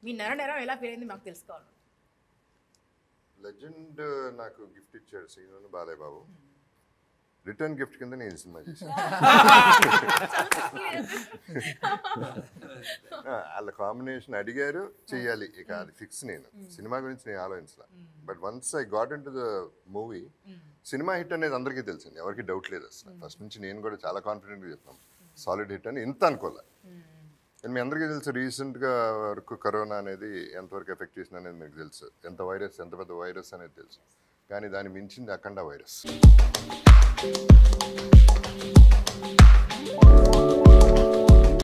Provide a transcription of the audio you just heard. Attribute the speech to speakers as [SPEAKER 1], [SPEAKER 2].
[SPEAKER 1] మీ నెర నెరం ఎలా ఫీల్ అయింది మాకు తెలుసుకోవాలి
[SPEAKER 2] లెజెండ్ నాకు గిఫ్ట్ ఇచ్చాడు శ్రీను బాలయ్య బాబు రిటర్న్ గిఫ్ట్ కింద నేను ఈ సినిమా చేశాను ఆ, వాళ్ళ కాంబినేషన్ అడిగారు చెయ్యాలి ఇక అది ఫిక్స్ నేను సినిమా గురించి నేను ఆలోచించలే but once I got in to the movie cinema hit అనేది అందరికీ తెలిసింది ఎవరికి డౌట్ లేదు అసలు ఫస్ట్ నుంచి నేను కూడా చాలా కాన్ఫిడెంట్గా చెప్తాం సాలిడ్ హిట్ అని ఇంత అనుకోలే అండ్ మీ అందరికీ తెలుసు రీసెంట్గా వరకు కరోనా అనేది ఎంతవరకు ఎఫెక్ట్ చేసింది అనేది మీకు తెలుసు ఎంత వైరస్ ఎంత పెద్ద వైరస్ అనేది తెలుసు కానీ దాన్ని మించింది అఖండ వైరస్